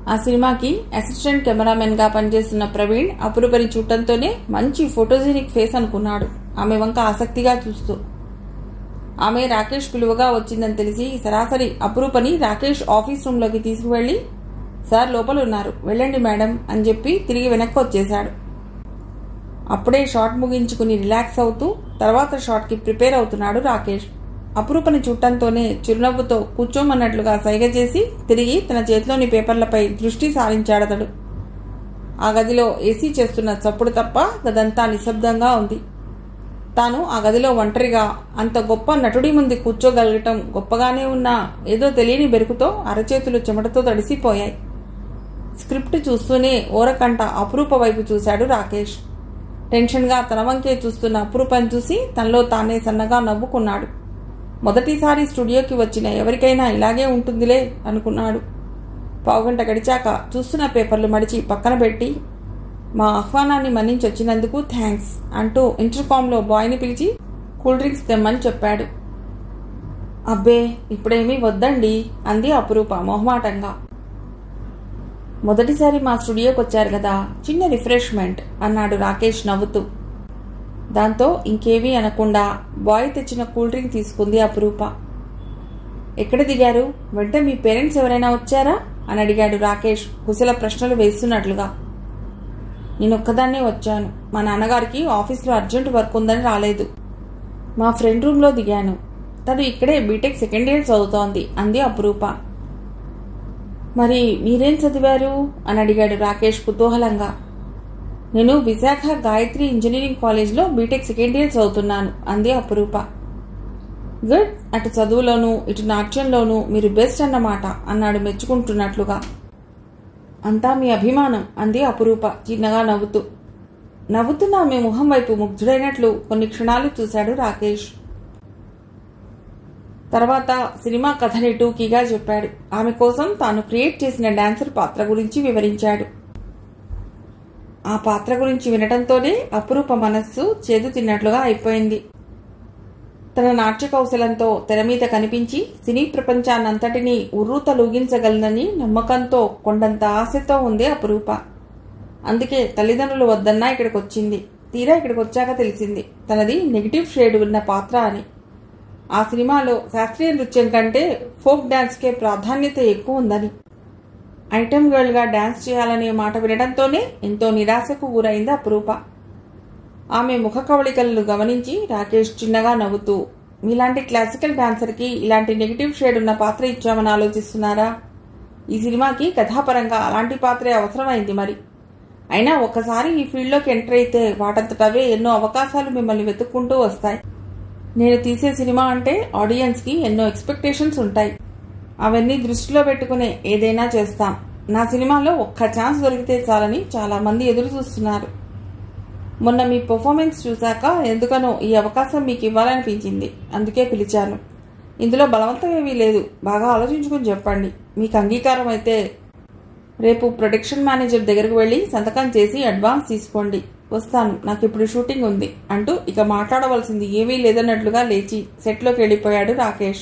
ఆ సినిమాకి assistant cameraman గా పనిచేస్తున్న ప్రవీణ్ అపురూపని చూడటంతోనే మంచి ఫోటోజెనిక్ ఫేస్ అనుకున్నాడు ఆమె వంక ఆసక్తిగా చూస్తూ ఆమె రాకేష్ పిలువగా వచ్చిందని తెలిసి సరాసరి అపురూపని రాకేష్ ఆఫీస్ రూంలోకి తీసుకువెళ్లి సార్ లోపల ఉన్నారు వెళ్ళండి మేడం అని చెప్పి తిరిగి వెనక్కి వచ్చేశాడు అప్పుడే షాట్ ముగించుకుని రిలాక్స్ అవుతూ తర్వాత షాట్కి ప్రిపేర్ అవుతున్నాడు రాకేష్ అపురూపని చుట్టంతోనే చిరునవ్వుతో కూర్చోమన్నట్లుగా సైగ చేసి తిరిగి తన చేతిలోని పేపర్లపై దృష్టి సారించాడతడు ఆ గదిలో ఏసీ చేస్తున్న చప్పుడు తప్ప గదంతా నిశ్శబ్దంగా ఉంది తాను ఆ గదిలో ఒంటరిగా అంత గొప్ప నటుడి ముందు కూర్చోగలగటం గొప్పగానే ఉన్నా ఏదో తెలియని బెరుకుతో అరచేతులు చెమటతో తడిసిపోయాయి స్క్రిప్ట్ చూస్తూనే ఓరకంట అపురూప వైపు చూశాడు రాకేష్ టెన్షన్గా తన వంకే చూస్తున్న అపురూపని చూసి తనలో తానే సన్నగా నవ్వుకున్నాడు మొదటిసారి స్టూడియోకి వచ్చిన ఎవరికైనా ఇలాగే ఉంటుందిలే అనుకున్నాడు పావుగంట గడిచాక చూస్తున్న పేపర్లు మడిచి పక్కన పెట్టి మా ఆహ్వానాన్ని మన్నించి వచ్చినందుకు థ్యాంక్స్ అంటూ ఇంటర్కామ్లో బాయ్ని పిలిచి కూల్ డ్రింక్స్ తెమ్మని చెప్పాడు అబ్బే ఇప్పుడేమీ వద్దండి అంది అపురూప మొహమాటంగా మొదటిసారి మా స్టూడియోకి వచ్చారు కదా చిన్న రిఫ్రెష్మెంట్ అన్నాడు రాకేష్ నవ్వుతూ దాంతో ఇంకేమీ అనకుండా బాయ్ తెచ్చిన కూల్ డ్రింక్ తీసుకుంది అపురూప ఎక్కడ దిగారు వెంట మీ పేరెంట్స్ ఎవరైనా వచ్చారా అని అడిగాడు రాకేష్ కుశల ప్రశ్నలు వేస్తున్నట్లుగా నేనొక్కదాన్నే వచ్చాను మా నాన్నగారికి ఆఫీస్లో అర్జెంట్ వర్క్ ఉందని రాలేదు మా ఫ్రెండ్ రూమ్లో దిగాను తను ఇక్కడే బీటెక్ సెకండ్ ఇయర్ చదువుతోంది అంది అపురూప మరి మీరేం చదివారు అని అడిగాడు రాకేష్ కుతూహలంగా నేను విశాఖ గాయత్రి ఇంజనీరింగ్ కాలేజ్లో బీటెక్ సెకండ్ ఇయర్ చదువుతున్నాను అంది అపురూప గుడ్ అటు చదువులోనూ ఇటు నాట్యంలోనూ మీరు బెస్ట్ అన్నమాట అన్నాడు మెచ్చుకుంటున్నట్లుగా అంతా మీ అభిమానం అంది అపురూప చిన్నగా నవ్వుతూ నవ్వుతున్న ఆమె ముఖం వైపు ముగ్ధుడైనట్లు కొన్ని క్షణాలు చూశాడు రాకేష్ తర్వాత సినిమా కథని టూకీగా చెప్పాడు ఆమె కోసం తాను క్రియేట్ చేసిన డాన్సర్ పాత్ర గురించి వివరించాడు ఆ పాత్ర గురించి వినటంతోనే అపురూప మనస్సు చేదు తిన్నట్లుగా అయిపోయింది తన నాట్య కౌశలంతో తెర మీద కనిపించి సినీ ప్రపంచాన్నంతటినీ ఉర్రూతలూగించగలనని నమ్మకంతో కొండంత ఆశతో ఉంది అపురూప అందుకే తల్లిదండ్రులు వద్దన్నా ఇక్కడికి వచ్చింది తీరా ఇక్కడికి వచ్చాక తెలిసింది తనది నెగిటివ్ షేడ్ ఉన్న పాత్ర అని ఆ సినిమాలో శాస్త్రీయ నృత్యం కంటే ఫోక్ డాన్స్కే ప్రాధాన్యత ఎక్కువ ఉందని ఐటమ్ గర్ల్గా డాన్స్ చేయాలనే మాట వినడంతోనే ఎంతో నిరాశకు గురైంది అపురూప ఆమె ముఖ కవళికలను గమనించి రాకేష్ చిన్నగా నవ్వుతూ మీలాంటి క్లాసికల్ డాన్సర్కి ఇలాంటి నెగిటివ్ షేడ్ ఉన్న పాత్ర ఇచ్చామని ఆలోచిస్తున్నారా ఈ సినిమాకి కథాపరంగా అలాంటి పాత్రే అవసరమైంది మరి అయినా ఒక్కసారి ఈ ఫీల్డ్లోకి ఎంటర్ అయితే వాటంతటవే ఎన్నో అవకాశాలు మిమ్మల్ని వెతుక్కుంటూ వస్తాయి నేను తీసే సినిమా అంటే ఆడియన్స్కి ఎన్నో ఎక్స్పెక్టేషన్స్ ఉంటాయి అవన్నీ దృష్టిలో పెట్టుకునే ఏదైనా చేస్తాం నా సినిమాలో ఒక్క ఛాన్స్ దొరికితే చాలని చాలా మంది ఎదురు చూస్తున్నారు మొన్న మీ పర్ఫార్మెన్స్ చూశాక ఎందుకనో ఈ అవకాశం మీకు ఇవ్వాలనిపించింది అందుకే పిలిచాను ఇందులో బలవంతం ఏమీ లేదు బాగా ఆలోచించుకుని చెప్పండి మీకు అంగీకారం అయితే రేపు ప్రొడక్షన్ మేనేజర్ దగ్గరకు వెళ్ళి సంతకం చేసి అడ్వాన్స్ తీసుకోండి వస్తాను నాకు ఇప్పుడు షూటింగ్ ఉంది అంటూ ఇక మాట్లాడవలసింది ఏమీ లేదన్నట్లుగా లేచి సెట్లోకి వెళ్ళిపోయాడు రాకేష్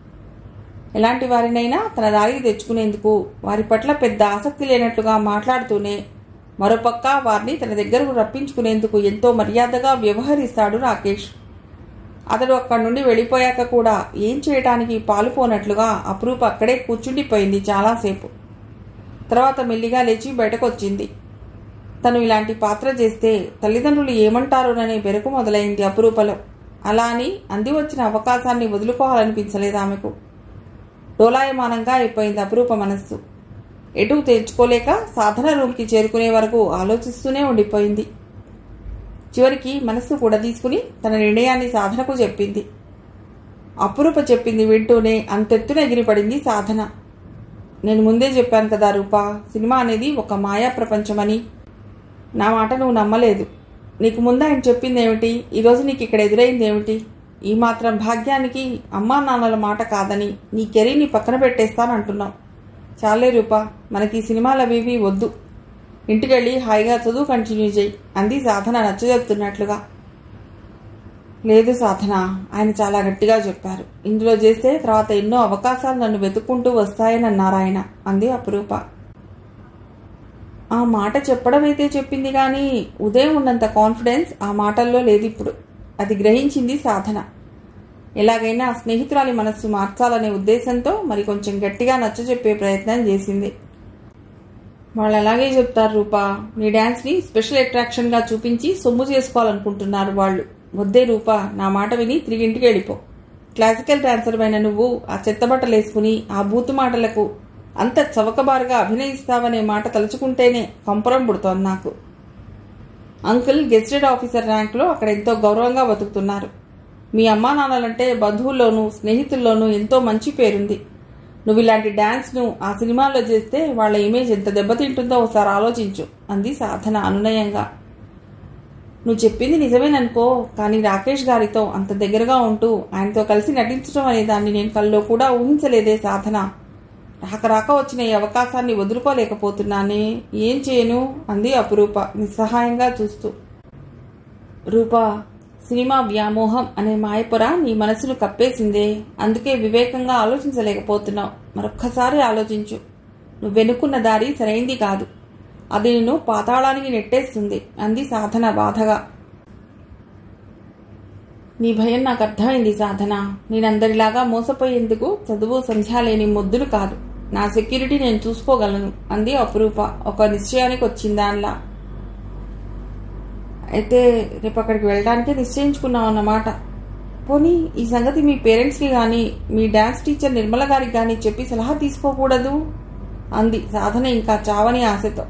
ఎలాంటి వారినైనా తన దారికి తెచ్చుకునేందుకు వారి పట్ల పెద్ద ఆసక్తి లేనట్లుగా మాట్లాడుతూనే మరోపక్క వారిని తన దగ్గరకు రప్పించుకునేందుకు ఎంతో మర్యాదగా వ్యవహరిస్తాడు రాకేష్ అతడు అక్కడి నుండి వెళ్ళిపోయాక కూడా ఏం చేయటానికి పాలుపోనట్లుగా అప్రూప్ అక్కడే కూర్చుండిపోయింది చాలాసేపు తర్వాత మెల్లిగా లేచి బయటకు వచ్చింది తను ఇలాంటి పాత్ర చేస్తే తల్లిదండ్రులు ఏమంటారోననే బెరకు మొదలైంది అపురూపలో అలా అని అంది వచ్చిన అవకాశాన్ని వదులుకోవాలనిపించలేదు ఆమెకు డోలాయమానంగా అయిపోయింది అపురూప మనస్సు ఎటు తెచ్చుకోలేక సాధన రూమ్కి చేరుకునే వరకు ఆలోచిస్తూనే ఉండిపోయింది చివరికి మనస్సు కూడా తీసుకుని తన నిర్ణయాన్ని సాధనకు చెప్పింది అపురూప చెప్పింది వింటూనే అంతెత్తున ఎగిరిపడింది సాధన నేను ముందే చెప్పాను కదా రూపా సినిమా అనేది ఒక మాయా ప్రపంచమని నా మాట నువ్వు నమ్మలేదు నీకు ముందు ఆయన చెప్పింది ఏమిటి ఈరోజు నీకు ఇక్కడ ఎదురైంది ఏమిటి ఈ మాత్రం భాగ్యానికి అమ్మా నాన్నల మాట కాదని నీ కెరీర్ని పక్కన పెట్టేస్తానంటున్నావు చాలే రూపా మనకి ఈ సినిమాలు అవి ఇవి వద్దు ఇంటికెళ్ళి హాయిగా చదువు కంటిన్యూ చేయి అంది సాధన నచ్చజెప్తున్నట్లుగా లేదు సాధన ఆయన చాలా గట్టిగా చెప్పారు ఇందులో చేస్తే తర్వాత ఎన్నో అవకాశాలు నన్ను వెతుక్కుంటూ వస్తాయని అన్నారు ఆయన అంది అపురూప ఆ మాట చెప్పడం అయితే చెప్పింది కానీ ఉదయం ఉన్నంత కాన్ఫిడెన్స్ ఆ మాటల్లో లేదు ఇప్పుడు అది గ్రహించింది సాధన ఎలాగైనా స్నేహితురాలి మనస్సు మార్చాలనే ఉద్దేశంతో మరి కొంచెం గట్టిగా నచ్చజెప్పే ప్రయత్నం చేసింది వాళ్ళు అలాగే చెప్తారు రూపా నీ డ్యాన్స్ని స్పెషల్ అట్రాక్షన్గా చూపించి సొమ్ము చేసుకోవాలనుకుంటున్నారు వాళ్ళు వద్దే రూపా నా మాట విని తిరిగి ఇంటికి వెళ్ళిపో క్లాసికల్ డాన్సర్ అయిన నువ్వు ఆ చెత్తబట్టలు వేసుకుని ఆ బూతు మాటలకు అంత చవకబారుగా అభినయిస్తావనే మాట తలుచుకుంటేనే కంపరం పుడుతోంది నాకు అంకుల్ గెస్టెడ్ ఆఫీసర్ ర్యాంక్లో అక్కడ ఎంతో గౌరవంగా బతుకుతున్నారు మీ అమ్మా నాన్నలంటే బంధువుల్లోనూ స్నేహితుల్లోనూ ఎంతో మంచి పేరుంది నువ్వు ఇలాంటి డాన్స్ను ఆ సినిమాల్లో చేస్తే వాళ్ళ ఇమేజ్ ఎంత దెబ్బతింటుందో ఒకసారి ఆలోచించు అంది సాధన అనునయంగా నువ్వు చెప్పింది నిజమేననుకో కానీ రాకేష్ గారితో అంత దగ్గరగా ఉంటూ ఆయనతో కలిసి నటించడం అనే దాన్ని నేను కల్లో కూడా ఊహించలేదే సాధన రాక రాక వచ్చిన ఈ అవకాశాన్ని వదులుకోలేకపోతున్నానే ఏం చేయను అంది అపురూప నిస్సహాయంగా చూస్తూ రూపా సినిమా వ్యామోహం అనే మాయపొర నీ మనసును కప్పేసిందే అందుకే వివేకంగా ఆలోచించలేకపోతున్నావు మరొక్కసారి ఆలోచించు నువ్వు వెనుక్కున్న దారి సరైంది కాదు అది నిన్ను పాతాళానికి నెట్టేస్తుంది అంది సాధన బాధగా నీ భయం నాకు అర్థమైంది సాధన నేనందరిలాగా మోసపోయేందుకు చదువు సంధ్య లేని మొద్దులు కాదు నా సెక్యూరిటీ నేను చూసుకోగలను అంది అపురూప ఒక నిశ్చయానికి వచ్చింది దానిలా అయితే రేపు అక్కడికి వెళ్ళడానికే నిశ్చయించుకున్నాం అన్నమాట పోనీ ఈ సంగతి మీ పేరెంట్స్కి కానీ మీ డాన్స్ టీచర్ నిర్మల గారికి కానీ చెప్పి సలహా తీసుకోకూడదు అంది సాధన ఇంకా చావని ఆశతో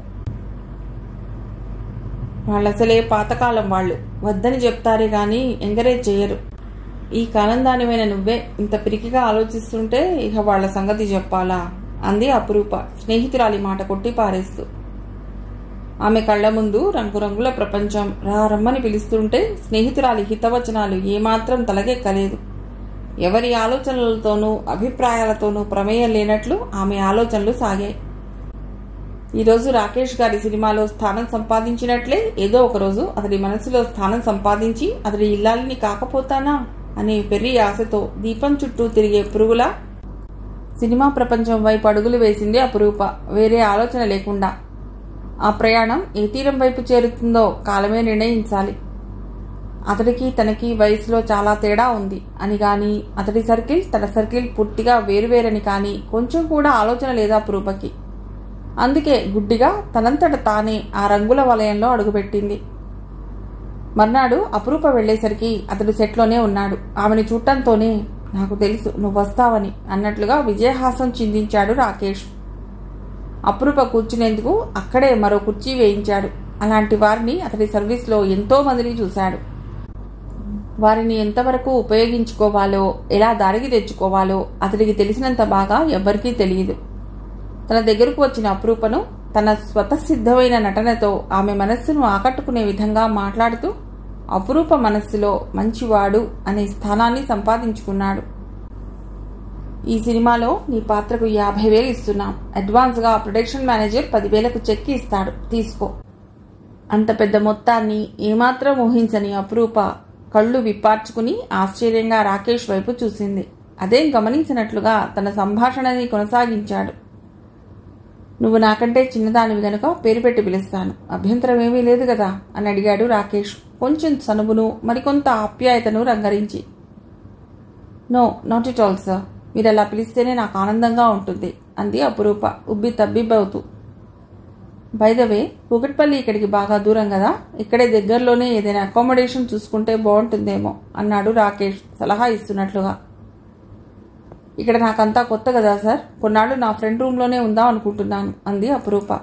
వాళ్ళు అసలే పాతకాలం వాళ్ళు వద్దని చెప్తారే కానీ ఎంకరేజ్ చేయరు ఈ కాలం దానివైన నువ్వే ఇంత పిరికిగా ఆలోచిస్తుంటే ఇక వాళ్ళ సంగతి చెప్పాలా అంది అపురూప స్నేహితురాలి మాట కొట్టి పారేస్తూ ఆమె కళ్ళ ముందు రంగురంగుల ప్రపంచం రా రమ్మని పిలుస్తుంటే స్నేహితురాలి హితవచనాలు ఏమాత్రం తలకెక్కలేదు ఎవరి ఆలోచనలతోనూ అభిప్రాయాలతోనూ ప్రమేయం లేనట్లు ఆమె ఆలోచనలు సాగాయి ఈరోజు రాకేష్ గారి సినిమాలో స్థానం సంపాదించినట్లే ఏదో ఒకరోజు అతడి మనసులో స్థానం సంపాదించి అతడి ఇల్లాలిని కాకపోతానా అనే పెర్రి ఆశతో దీపం చుట్టూ తిరిగే పురుగులా సినిమా ప్రపంచం వైపు అడుగులు వేసింది అపురూప వేరే ఆలోచన లేకుండా ఆ ప్రయాణం ఏ తీరం వైపు చేరుతుందో కాలమే నిర్ణయించాలి అతడికి తనకి వయసులో చాలా తేడా ఉంది అని గాని అతడి సర్కిల్ తన సర్కిల్ పూర్తిగా వేరువేరని కానీ కొంచెం కూడా ఆలోచన లేదా అపురూపకి అందుకే గుడ్డిగా తనంతట తానే ఆ రంగుల వలయంలో అడుగుపెట్టింది మర్నాడు అపురూప వెళ్లేసరికి అతడు సెట్లోనే ఉన్నాడు ఆమెను చూడటంతోనే నాకు తెలుసు నువ్వు వస్తావని అన్నట్లుగా విజయహాసం చిందించాడు రాకేష్ అపురూప కూర్చునేందుకు అక్కడే మరో కుర్చీ వేయించాడు అలాంటి వారిని అతడి సర్వీస్లో ఎంతో మందిని చూశాడు వారిని ఎంతవరకు ఉపయోగించుకోవాలో ఎలా దారికి తెచ్చుకోవాలో అతడికి తెలిసినంత బాగా ఎవ్వరికీ తెలియదు తన దగ్గరకు వచ్చిన అపురూపను తన స్వతసిద్ధమైన నటనతో ఆమె మనస్సును ఆకట్టుకునే విధంగా మాట్లాడుతూ అపురూప మనస్సులో మంచివాడు అనే స్థానాన్ని సంపాదించుకున్నాడు ఈ సినిమాలో నీ పాత్రకు యాభై వేలు ఇస్తున్నాం అడ్వాన్స్గా ప్రొడక్షన్ మేనేజర్ పదివేలకు చెక్ ఇస్తాడు తీసుకో అంత పెద్ద మొత్తాన్ని ఏమాత్రం ఊహించని అపురూప కళ్ళు విప్పార్చుకుని ఆశ్చర్యంగా రాకేష్ వైపు చూసింది అదేం గమనించినట్లుగా తన సంభాషణని కొనసాగించాడు నువ్వు నాకంటే చిన్నదానివి గనుక పేరు పెట్టి పిలుస్తాను అభ్యంతరం ఏమీ లేదు కదా అని అడిగాడు రాకేష్ కొంచెం సనువును మరికొంత ఆప్యాయతను రంగరించి no not it all sir మీరు అలా పిలిస్తేనే నాకు ఆనందంగా ఉంటుంది అంది అపురూప ఉబ్బి తబ్బిబ్బవుతూ బైదవే కూకట్పల్లి ఇక్కడికి బాగా దూరం కదా ఇక్కడే దగ్గరలోనే ఏదైనా అకామిడేషన్ చూసుకుంటే బాగుంటుందేమో అన్నాడు రాకేష్ సలహా ఇస్తున్నట్లుగా ఇక్కడ నాకంతా కొత్త కదా సార్ కొన్నాళ్ళు నా ఫ్రెండ్ రూమ్లోనే ఉందాం అనుకుంటున్నాను అంది అపురూప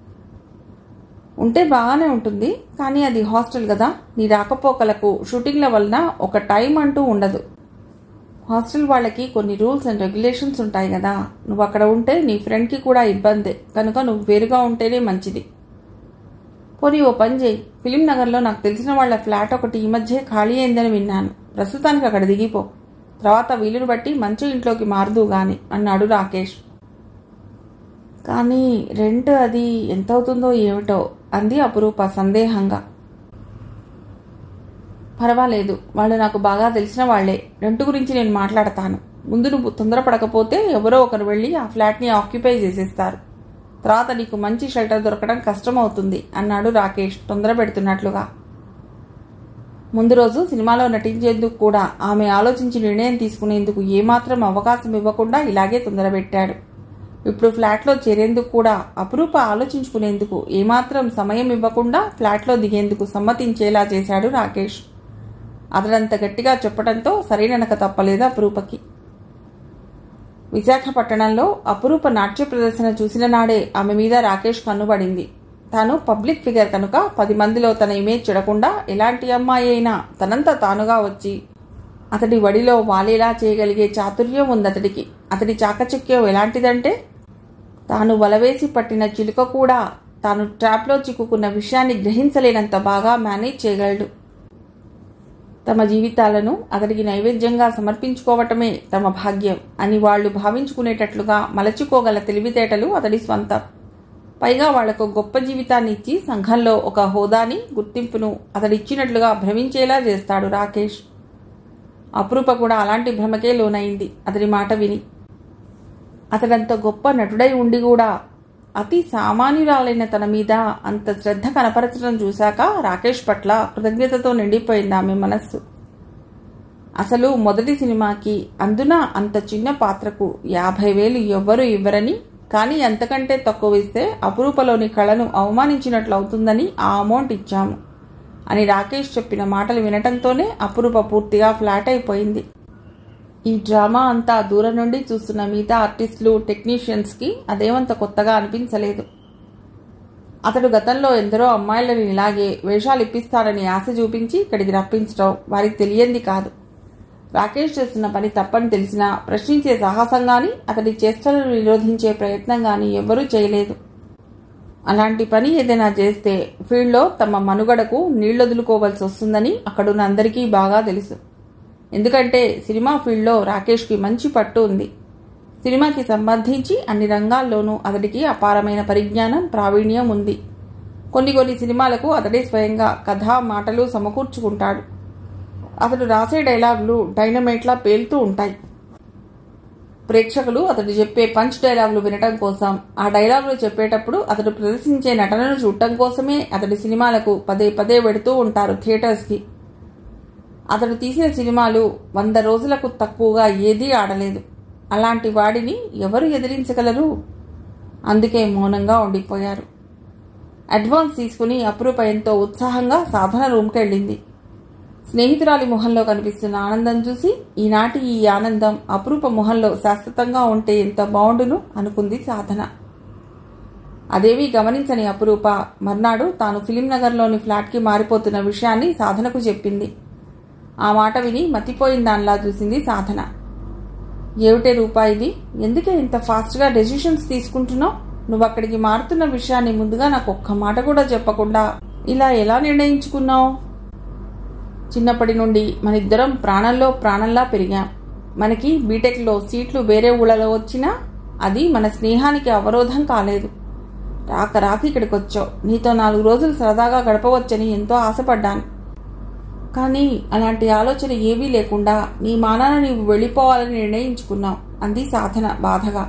ఉంటే బాగానే ఉంటుంది కానీ అది హాస్టల్ కదా నీ రాకపోకలకు షూటింగ్ల వలన ఒక టైం అంటూ ఉండదు హాస్టల్ వాళ్ళకి కొన్ని రూల్స్ అండ్ రెగ్యులేషన్స్ ఉంటాయి కదా నువ్వు అక్కడ ఉంటే నీ ఫ్రెండ్కి కూడా ఇబ్బందే కనుక నువ్వు వేరుగా ఉంటేనే మంచిది పోనీ ఓ పని చేయి ఫిలిం నగర్లో నాకు తెలిసిన వాళ్ళ ఫ్లాట్ ఒకటి ఈ మధ్య ఖాళీ అయిందని విన్నాను ప్రస్తుతానికి అక్కడ దిగిపో తర్వాత వీలును బట్టి మంచి ఇంట్లోకి మారుదు గాని అన్నాడు రాకేష్ కానీ రెంట్ అది ఎంత అవుతుందో ఏమిటో అంది అపురూప సందేహంగా పర్వాలేదు వాళ్ళు నాకు బాగా తెలిసిన వాళ్లే రెంట్ గురించి నేను మాట్లాడతాను ముందు నువ్వు తొందరపడకపోతే ఎవరో ఒకరు వెళ్ళి ఆ ఫ్లాట్ని ఆక్యుపై చేసేస్తారు తర్వాత నీకు మంచి షెల్టర్ దొరకడం కష్టమవుతుంది అన్నాడు రాకేష్ తొందర పెడుతున్నట్లుగా ముందు రోజు సినిమాలో నటించేందుకు కూడా ఆమె ఆలోచించి నిర్ణయం తీసుకునేందుకు ఏమాత్రం అవకాశం ఇవ్వకుండా ఇలాగే తొందరపెట్టాడు ఇప్పుడు ఫ్లాట్లో చేరేందుకు కూడా అపురూప ఆలోచించుకునేందుకు ఏమాత్రం సమయం ఇవ్వకుండా ఫ్లాట్లో దిగేందుకు సమ్మతించేలా చేశాడు రాకేష్ అతడంత గట్టిగా చెప్పడంతో సరైననక తప్పలేదు అపురూపకి విశాఖపట్టణంలో అపురూప నాట్య ప్రదర్శన చూసిన నాడే ఆమె మీద రాకేష్ కన్నుబడింది తాను పబ్లిక్ ఫిగర్ కనుక పది మందిలో తన ఇమేజ్ చెడకుండా ఎలాంటి అమ్మాయి అయినా తనంత తానుగా వచ్చి అతడి వడిలో వాలేలా చేయగలిగే చాతుర్యం ఉంది అతడికి అతడి చాకచక్యం ఎలాంటిదంటే తాను వలవేసి పట్టిన చిలుక కూడా తాను ట్రాప్లో చిక్కుకున్న విషయాన్ని గ్రహించలేనంత బాగా మేనేజ్ చేయగలడు తమ జీవితాలను అతడికి నైవేద్యంగా సమర్పించుకోవటమే తమ భాగ్యం అని వాళ్ళు భావించుకునేటట్లుగా మలచుకోగల తెలివితేటలు అతడి స్వంతం పైగా వాళ్లకు గొప్ప జీవితాన్ని ఇచ్చి సంఘంలో ఒక హోదాని గుర్తింపును అతడిచ్చినట్లుగా భ్రమించేలా చేస్తాడు రాకేష్ అపురూప కూడా అలాంటి భ్రమకే లోనైంది అతడి మాట విని అతడంత గొప్ప నటుడై ఉండి కూడా అతి సామాన్యురాలైన తన మీద అంత శ్రద్ధ కనపరచడం చూశాక రాకేష్ పట్ల కృతజ్ఞతతో నిండిపోయింది ఆమె మనస్సు అసలు మొదటి సినిమాకి అందున అంత చిన్న పాత్రకు యాభై వేలు ఎవ్వరూ ఇవ్వరని కానీ అంతకంటే తక్కువ ఇస్తే అపురూపలోని కళను అవమానించినట్లు అవుతుందని ఆ అమౌంట్ ఇచ్చాము అని రాకేష్ చెప్పిన మాటలు వినటంతోనే అపురూప పూర్తిగా ఫ్లాట్ అయిపోయింది ఈ డ్రామా అంతా దూరం నుండి చూస్తున్న మిగతా ఆర్టిస్టులు టెక్నీషియన్స్కి అదేమంత కొత్తగా అనిపించలేదు అతడు గతంలో ఎందరో అమ్మాయిలను ఇలాగే వేషాలు ఇప్పిస్తారని ఆశ చూపించి ఇక్కడికి రప్పించడం వారికి తెలియంది కాదు రాకేష్ చేస్తున్న పని తప్పని తెలిసినా ప్రశ్నించే సాహసం గాని అతడి చేష్టలను నిరోధించే ప్రయత్నం గాని ఎవ్వరూ చేయలేదు అలాంటి పని ఏదైనా చేస్తే ఫీల్డ్లో తమ మనుగడకు నీళ్లొదులుకోవాల్సి వస్తుందని అక్కడున్న అందరికీ బాగా తెలుసు ఎందుకంటే సినిమా ఫీల్డ్లో రాకేష్కి మంచి పట్టు ఉంది సినిమాకి సంబంధించి అన్ని రంగాల్లోనూ అతడికి అపారమైన పరిజ్ఞానం ప్రావీణ్యం ఉంది కొన్ని కొన్ని సినిమాలకు అతడే స్వయంగా కథ మాటలు సమకూర్చుకుంటాడు అతడు రాసే డైలాగులు డైనమైట్లా పేలుతూ ఉంటాయి ప్రేక్షకులు అతడు చెప్పే పంచ్ డైలాగులు వినటం కోసం ఆ డైలాగులు చెప్పేటప్పుడు అతడు ప్రదర్శించే నటనను చూడటం కోసమే అతడి సినిమాలకు పదే పదే వెడుతూ ఉంటారు థియేటర్స్కి అతడు తీసిన సినిమాలు వంద రోజులకు తక్కువగా ఏదీ ఆడలేదు అలాంటి వాడిని ఎవరు ఎదిరించగలరు అందుకే మౌనంగా ఉండిపోయారు అడ్వాన్స్ తీసుకుని అప్రూప ఎంతో ఉత్సాహంగా సాధన రూమ్కి వెళ్ళింది స్నేహితురాలి మొహంలో కనిపిస్తున్న ఆనందం చూసి ఈనాటి ఈ ఆనందం అపురూప మొహంలో శాశ్వతంగా ఉంటే ఎంత బాగుండును అనుకుంది సాధన అదేమీ గమనించని అపురూప మర్నాడు తాను ఫిలిం నగర్లోని ఫ్లాట్కి మారిపోతున్న విషయాన్ని సాధనకు చెప్పింది ఆ మాట విని మతిపోయిన దానిలా చూసింది సాధన ఏమిటే రూపాయిది ఎందుకే ఇంత ఫాస్ట్గా డెసిషన్స్ తీసుకుంటున్నావు నువ్వు అక్కడికి మారుతున్న విషయాన్ని ముందుగా నాకు ఒక్క మాట కూడా చెప్పకుండా ఇలా ఎలా నిర్ణయించుకున్నావు చిన్నప్పటి నుండి మన ఇద్దరం ప్రాణంలో ప్రాణంలా పెరిగాం మనకి బీటెక్లో సీట్లు వేరే ఊళ్ళలో వచ్చినా అది మన స్నేహానికి అవరోధం కాలేదు రాక రాక ఇక్కడికి వచ్చావు నీతో నాలుగు రోజులు సరదాగా గడపవచ్చని ఎంతో ఆశపడ్డాను కానీ అలాంటి ఆలోచన ఏవీ లేకుండా నీ మానాన నీవు వెళ్ళిపోవాలని నిర్ణయించుకున్నావు అంది సాధన బాధగా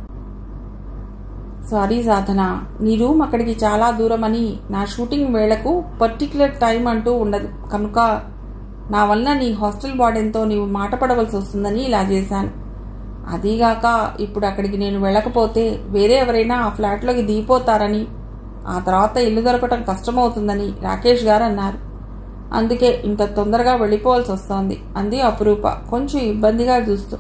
సారీ సాధన నీ రూమ్ అక్కడికి చాలా దూరమని నా షూటింగ్ వేళకు పర్టికులర్ టైం అంటూ ఉండదు కనుక నా వల్ల నీ హాస్టల్ వార్డెన్తో నీవు మాట పడవలసి వస్తుందని ఇలా చేశాను అదీగాక ఇప్పుడు అక్కడికి నేను వెళ్ళకపోతే వేరే ఎవరైనా ఆ ఫ్లాట్లోకి దిగిపోతారని ఆ తర్వాత ఇల్లు దొరకటం కష్టమవుతుందని రాకేష్ గారు అన్నారు అందుకే ఇంత తొందరగా వెళ్ళిపోవాల్సి వస్తోంది అంది అపురూప కొంచెం ఇబ్బందిగా చూస్తూ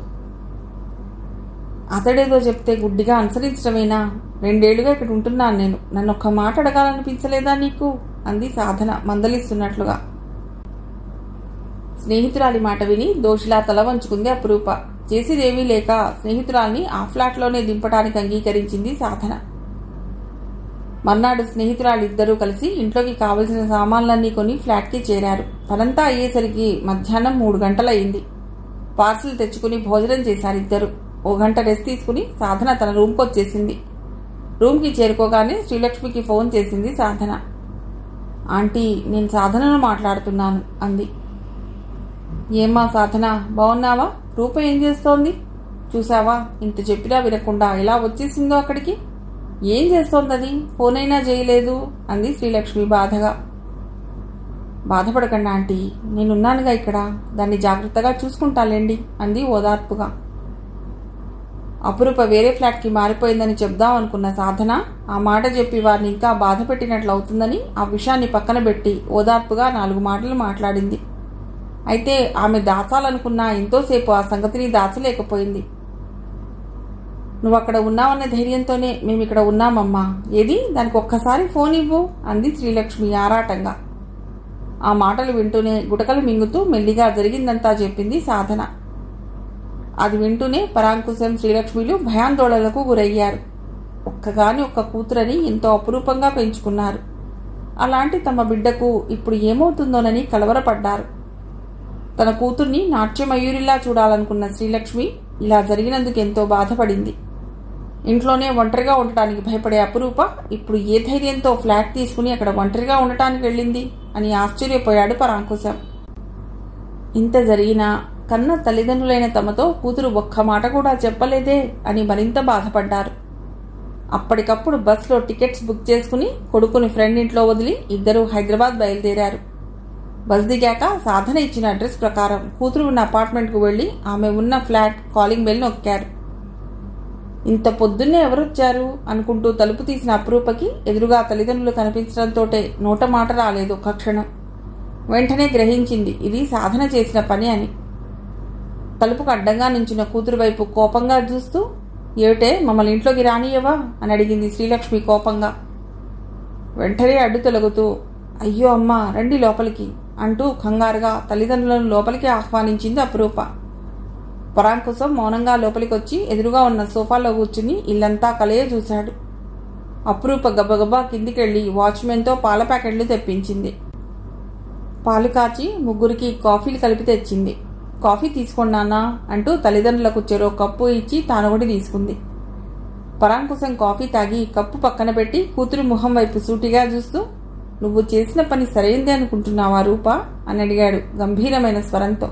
అతడేదో చెప్తే గుడ్డిగా అనుసరించడమేనా రెండేళ్లుగా ఇక్కడ ఉంటున్నాను నేను నన్ను ఒక్క మాట అడగాలనిపించలేదా నీకు అంది సాధన మందలిస్తున్నట్లుగా స్నేహితురాలి మాట విని దోషిలా తల వంచుకుంది అపురూప చేసేదేమీ లేక స్నేహితురాల్ని ఆ ఫ్లాట్లోనే దింపడానికి అంగీకరించింది సాధన మర్నాడు స్నేహితురాలిద్దరూ కలిసి ఇంట్లోకి కావలసిన సామాన్లన్నీ కొని ఫ్లాట్కి చేరారు పనంతా అయ్యేసరికి మధ్యాహ్నం మూడు గంటలయింది పార్సిల్ తెచ్చుకుని భోజనం చేశారు ఇద్దరు ఓ గంట రెస్ట్ తీసుకుని సాధన తన రూమ్కి వచ్చేసింది రూమ్కి చేరుకోగానే శ్రీలక్ష్మికి ఫోన్ చేసింది సాధన ఆంటీ నేను సాధనను మాట్లాడుతున్నాను అంది ఏమ్మా సాధన బాగున్నావా రూప ఏం చేస్తోంది చూసావా ఇంత చెప్పినా వినకుండా ఎలా వచ్చేసిందో అక్కడికి ఏం చేస్తోందది ఫోన్ అయినా చేయలేదు అంది శ్రీలక్ష్మి బాధగా బాధపడకండి ఆంటీ నేనున్నానుగా ఇక్కడ దాన్ని జాగ్రత్తగా చూసుకుంటాలేండి అంది ఓదార్పుగా అపురూప వేరే ఫ్లాట్కి మారిపోయిందని చెప్దాం అనుకున్న సాధన ఆ మాట చెప్పి వారిని ఇంకా బాధ పెట్టినట్లు అవుతుందని ఆ విషయాన్ని పక్కన పెట్టి ఓదార్పుగా నాలుగు మాటలు మాట్లాడింది అయితే ఆమె దాచాలనుకున్న ఎంతోసేపు ఆ సంగతిని దాచలేకపోయింది నువ్వు అక్కడ ఉన్నావన్న ధైర్యంతోనే మేము ఇక్కడ ఉన్నామమ్మా ఏది దానికి ఒక్కసారి ఫోన్ ఇవ్వు అంది శ్రీలక్ష్మి ఆరాటంగా ఆ మాటలు వింటూనే గుటకలు మింగుతూ మెల్లిగా జరిగిందంతా చెప్పింది సాధన అది వింటూనే పరాంకుశం శ్రీలక్ష్మిలు భయాందోళనలకు గురయ్యారు ఒక్కగాని ఒక్క కూతురని ఎంతో అపురూపంగా పెంచుకున్నారు అలాంటి తమ బిడ్డకు ఇప్పుడు ఏమవుతుందోనని కలవరపడ్డారు తన కూతుర్ని నాట్యమయూరిలా చూడాలనుకున్న శ్రీలక్ష్మి ఇలా జరిగినందుకు ఎంతో బాధపడింది ఇంట్లోనే ఒంటరిగా ఉండటానికి భయపడే అపురూప ఇప్పుడు ఏ ధైర్యంతో ఫ్లాట్ తీసుకుని అక్కడ ఒంటరిగా ఉండటానికి వెళ్ళింది అని ఆశ్చర్యపోయాడు పరాంకుశం ఇంత జరిగినా కన్న తల్లిదండ్రులైన తమతో కూతురు ఒక్క మాట కూడా చెప్పలేదే అని మరింత బాధపడ్డారు అప్పటికప్పుడు బస్లో టికెట్స్ బుక్ చేసుకుని కొడుకుని ఫ్రెండ్ ఇంట్లో వదిలి ఇద్దరూ హైదరాబాద్ బయలుదేరారు బస్ దిగాక సాధన ఇచ్చిన అడ్రస్ ప్రకారం కూతురు ఉన్న అపార్ట్మెంట్కు వెళ్లి ఆమె ఉన్న ఫ్లాట్ కాలింగ్ బెల్ నొక్కారు ఇంత పొద్దున్నే ఎవరొచ్చారు అనుకుంటూ తలుపు తీసిన అపురూపకి ఎదురుగా తల్లిదండ్రులు కనిపించడంతోటే నోట మాట రాలేదు ఒక్క క్షణం వెంటనే గ్రహించింది ఇది సాధన చేసిన పని అని తలుపుకు అడ్డంగా నుంచిన కూతురు వైపు కోపంగా చూస్తూ ఏమిటే మమ్మల్ని ఇంట్లోకి రానియవా అని అడిగింది శ్రీలక్ష్మి కోపంగా వెంటనే అడ్డు తొలగుతూ అయ్యో అమ్మా రండి లోపలికి అంటూ కంగారుగా తల్లిదండ్రులను లోపలికి ఆహ్వానించింది అపురూప పరాంకుశం మౌనంగా లోపలికి వచ్చి ఎదురుగా ఉన్న సోఫాలో కూర్చుని ఇల్లంతా కలయ చూశాడు అపురూప గబగబా కిందికెళ్ళి వాచ్మెన్తో పాల ప్యాకెట్లు తెప్పించింది పాలు కాచి ముగ్గురికి కాఫీలు కలిపి తెచ్చింది కాఫీ తీసుకున్నానా అంటూ తల్లిదండ్రులకు చెరో కప్పు ఇచ్చి తాను ఒకటి తీసుకుంది పరాంకుశం కాఫీ తాగి కప్పు పక్కన పెట్టి కూతురు ముఖం వైపు సూటిగా చూస్తూ నువ్వు చేసిన పని సరైందే అనుకుంటున్నావా రూపా అని అడిగాడు గంభీరమైన స్వరంతో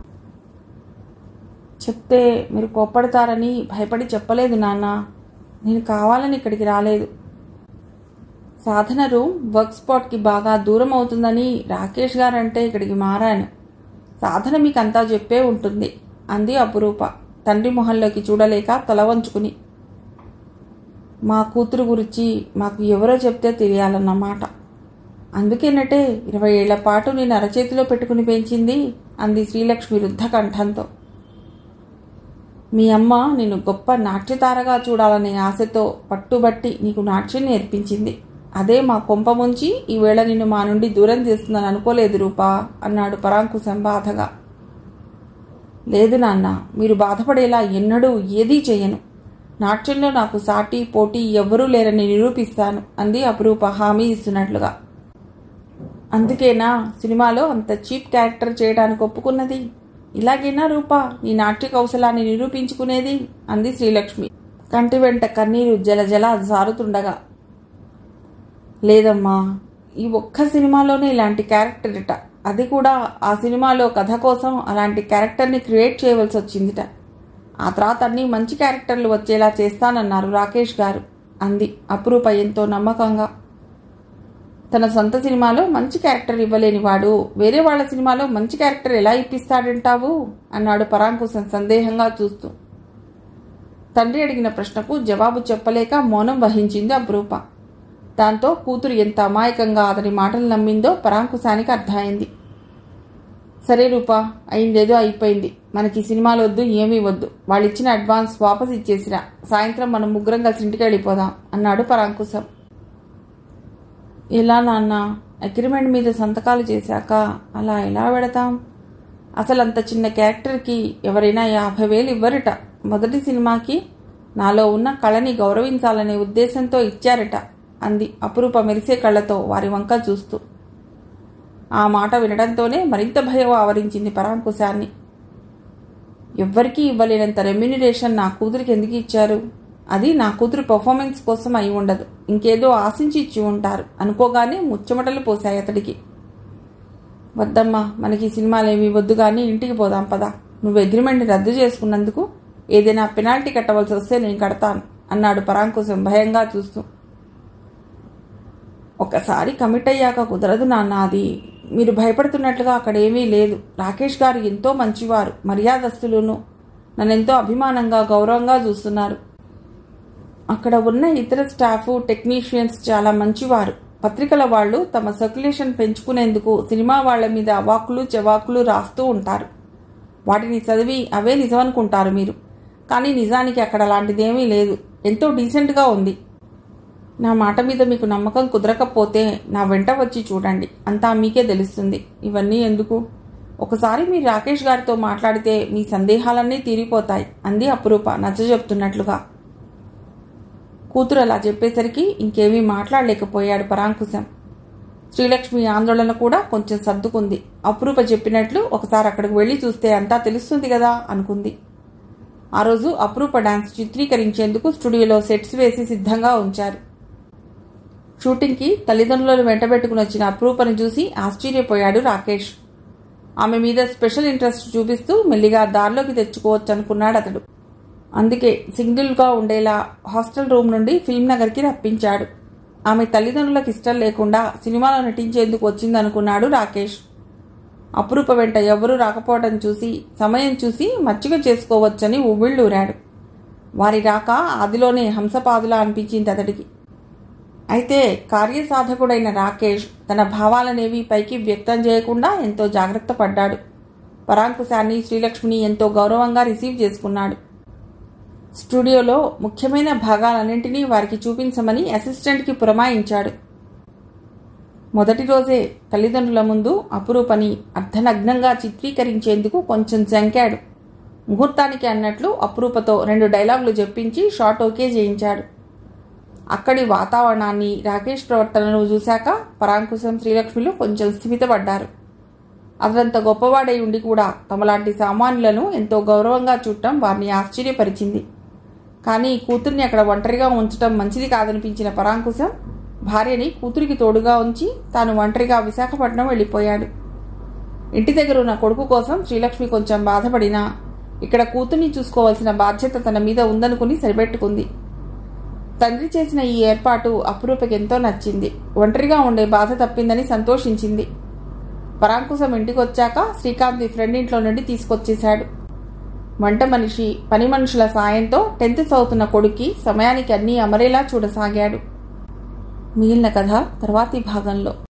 చెప్తే మీరు కోప్పడతారని భయపడి చెప్పలేదు నాన్న నేను కావాలని ఇక్కడికి రాలేదు సాధన రూమ్ వర్క్ స్పాట్కి బాగా దూరం అవుతుందని రాకేష్ గారంటే ఇక్కడికి మారాను సాధన మీకు అంతా చెప్పే ఉంటుంది అంది అపురూప తండ్రి మొహంలోకి చూడలేక తల వంచుకుని మా కూతురు గురించి మాకు ఎవరో చెప్తే తెలియాలన్నమాట అందుకేనటే ఇరవై ఏళ్ల పాటు నేను అరచేతిలో పెట్టుకుని పెంచింది అంది శ్రీలక్ష్మి రుద్ధ కంఠంతో మీ అమ్మ నేను గొప్ప నాట్యతారగా చూడాలనే ఆశతో పట్టుబట్టి నీకు నాట్యం నేర్పించింది అదే మా కొంప ముంచి ఈవేళ నిన్ను మా నుండి దూరం చేస్తుందని అనుకోలేదు రూపా అన్నాడు పరాంకుశం బాధగా లేదు నాన్న మీరు బాధపడేలా ఎన్నడూ ఏదీ చెయ్యను నాట్యంలో నాకు సాటి పోటీ ఎవ్వరూ లేరని నిరూపిస్తాను అంది అపురూప హామీ ఇస్తున్నట్లుగా అందుకేనా సినిమాలో అంత చీప్ క్యారెక్టర్ చేయడానికి ఒప్పుకున్నది ఇలాగేనా రూపా నీ నాట్య కౌశలాన్ని నిరూపించుకునేది అంది శ్రీలక్ష్మి కంటి వెంట కన్నీరు జలజల జారుతుండగా లేదమ్మా ఈ ఒక్క సినిమాలోనే ఇలాంటి క్యారెక్టర్ ఇట అది కూడా ఆ సినిమాలో కథ కోసం అలాంటి క్యారెక్టర్ని క్రియేట్ చేయవలసి వచ్చిందిట ఆ తర్వాత అన్ని మంచి క్యారెక్టర్లు వచ్చేలా చేస్తానన్నారు రాకేష్ గారు అంది అపురూప ఎంతో నమ్మకంగా తన సొంత సినిమాలో మంచి క్యారెక్టర్ ఇవ్వలేని వాడు వేరే వాళ్ళ సినిమాలో మంచి క్యారెక్టర్ ఎలా ఇప్పిస్తాడంటావు అన్నాడు పరాంకుశం సందేహంగా చూస్తూ తండ్రి అడిగిన ప్రశ్నకు జవాబు చెప్పలేక మౌనం వహించింది అపురూప దాంతో కూతురు ఎంత అమాయకంగా అతని మాటలు నమ్మిందో పరాంకుశానికి అర్థమైంది సరే రూపా అయిందేదో అయిపోయింది మనకి సినిమాలు వద్దు ఏమీ వద్దు వాళ్ళు ఇచ్చిన అడ్వాన్స్ వాపస్ ఇచ్చేసిరా సాయంత్రం మనం ముగ్గురం కలిసి ఇంటికి వెళ్ళిపోదాం అన్నాడు పరాంకుశం ఎలా నాన్న అగ్రిమెంట్ మీద సంతకాలు చేశాక అలా ఎలా పెడతాం అసలు అంత చిన్న క్యారెక్టర్కి ఎవరైనా యాభై వేలు ఇవ్వరట మొదటి సినిమాకి నాలో ఉన్న కళని గౌరవించాలనే ఉద్దేశంతో ఇచ్చారట అంది అపురూప మెరిసే కళ్ళతో వారి వంక చూస్తూ ఆ మాట వినడంతోనే మరింత భయం ఆవరించింది పరాంకుశాన్ని ఎవ్వరికీ ఇవ్వలేనంత రెమ్యునరేషన్ నా కూతురికి ఎందుకు ఇచ్చారు అది నా కూతురు పర్ఫార్మెన్స్ కోసం అయి ఉండదు ఇంకేదో ఆశించి ఇచ్చి ఉంటారు అనుకోగానే ముచ్చమటలు పోశాయి అతడికి వద్దమ్మా మనకి ఈ సినిమాలేమీ వద్దు కానీ ఇంటికి పోదాం పదా నువ్వు అగ్రిమెంట్ని రద్దు చేసుకున్నందుకు ఏదైనా పెనాల్టీ కట్టవలసి వస్తే నేను కడతాను అన్నాడు పరాంకుశం భయంగా చూస్తూ ఒకసారి కమిట్ అయ్యాక కుదరదు నాన్న అది మీరు భయపడుతున్నట్లుగా అక్కడ ఏమీ లేదు రాకేష్ గారు ఎంతో మంచివారు మర్యాదస్తులును నన్నెంతో అభిమానంగా గౌరవంగా చూస్తున్నారు అక్కడ ఉన్న ఇతర స్టాఫ్ టెక్నీషియన్స్ చాలా మంచివారు పత్రికల వాళ్ళు తమ సర్క్యులేషన్ పెంచుకునేందుకు సినిమా వాళ్ళ మీద అవాకులు చెవాకులు రాస్తూ ఉంటారు వాటిని చదివి అవే నిజమనుకుంటారు మీరు కానీ నిజానికి అక్కడ అలాంటిదేమీ లేదు ఎంతో డీసెంట్గా ఉంది నా మాట మీద మీకు నమ్మకం కుదరకపోతే నా వెంట వచ్చి చూడండి అంతా మీకే తెలుస్తుంది ఇవన్నీ ఎందుకు ఒకసారి మీరు రాకేష్ గారితో మాట్లాడితే మీ సందేహాలన్నీ తీరిపోతాయి అంది అపురూప నచ్చజెప్తున్నట్లుగా కూతురు అలా చెప్పేసరికి ఇంకేమీ మాట్లాడలేకపోయాడు పరాంకుశం శ్రీలక్ష్మి ఆందోళన కూడా కొంచెం సర్దుకుంది అపురూప చెప్పినట్లు ఒకసారి అక్కడికి వెళ్ళి చూస్తే అంతా తెలుస్తుంది కదా అనుకుంది ఆ రోజు అపురూప డాన్స్ చిత్రీకరించేందుకు స్టూడియోలో సెట్స్ వేసి సిద్ధంగా ఉంచారు షూటింగ్కి తల్లిదండ్రులను వెంటబెట్టుకుని వచ్చిన అప్రూపను చూసి ఆశ్చర్యపోయాడు రాకేష్ ఆమె మీద స్పెషల్ ఇంట్రెస్ట్ చూపిస్తూ మెల్లిగా దారిలోకి తెచ్చుకోవచ్చు అనుకున్నాడు అతడు అందుకే సింగిల్గా ఉండేలా హాస్టల్ రూమ్ నుండి ఫిల్మ్ నగర్కి రప్పించాడు ఆమె తల్లిదండ్రులకు ఇష్టం లేకుండా సినిమాలో నటించేందుకు వచ్చిందనుకున్నాడు రాకేష్ అపురూప వెంట ఎవరూ రాకపోవడం చూసి సమయం చూసి మచ్చిక చేసుకోవచ్చని ఉవ్విళ్ళూరాడు వారి రాక ఆదిలోనే హంసపాదులా అనిపించింది అతడికి అయితే కార్యసాధకుడైన రాకేష్ తన భావాలనేవి పైకి వ్యక్తం చేయకుండా ఎంతో జాగ్రత్త పడ్డాడు పరాంకుశాన్ని శ్రీలక్ష్మిని ఎంతో గౌరవంగా రిసీవ్ చేసుకున్నాడు స్టూడియోలో ముఖ్యమైన భాగాలన్నింటినీ వారికి చూపించమని అసిస్టెంట్కి పురమాయించాడు మొదటి రోజే తల్లిదండ్రుల ముందు అపురూపని అర్ధనగ్నంగా చిత్రీకరించేందుకు కొంచెం జంకాడు ముహూర్తానికి అన్నట్లు అపురూపతో రెండు డైలాగులు చెప్పించి షాట్ ఓకే చేయించాడు అక్కడి వాతావరణాన్ని రాకేష్ ప్రవర్తనను చూశాక పరాంకుశం శ్రీలక్ష్మిలు కొంచెం స్థిమితపడ్డారు అతడంత గొప్పవాడై ఉండి కూడా తమలాంటి సామాన్యులను ఎంతో గౌరవంగా చూడటం వారిని ఆశ్చర్యపరిచింది కానీ కూతుర్ని అక్కడ ఒంటరిగా ఉంచడం మంచిది కాదనిపించిన పరాంకుశం భార్యని కూతురికి తోడుగా ఉంచి తాను ఒంటరిగా విశాఖపట్నం వెళ్ళిపోయాడు ఇంటి దగ్గర ఉన్న కొడుకు కోసం శ్రీలక్ష్మి కొంచెం బాధపడినా ఇక్కడ కూతుర్ని చూసుకోవాల్సిన బాధ్యత తన మీద ఉందనుకుని సరిపెట్టుకుంది తండ్రి చేసిన ఈ ఏర్పాటు అపురూపకి ఎంతో నచ్చింది ఒంటరిగా ఉండే బాధ తప్పిందని సంతోషించింది పరాంకుశం ఇంటికి వచ్చాక శ్రీకాంత్ ఫ్రెండ్ ఇంట్లో నుండి తీసుకొచ్చేశాడు వంట మనిషి పని మనుషుల సాయంతో టెన్త్ చదువుతున్న కొడుక్కి సమయానికి అన్నీ అమరేలా చూడసాగాడు మిగిలిన కథ తర్వాతి భాగంలో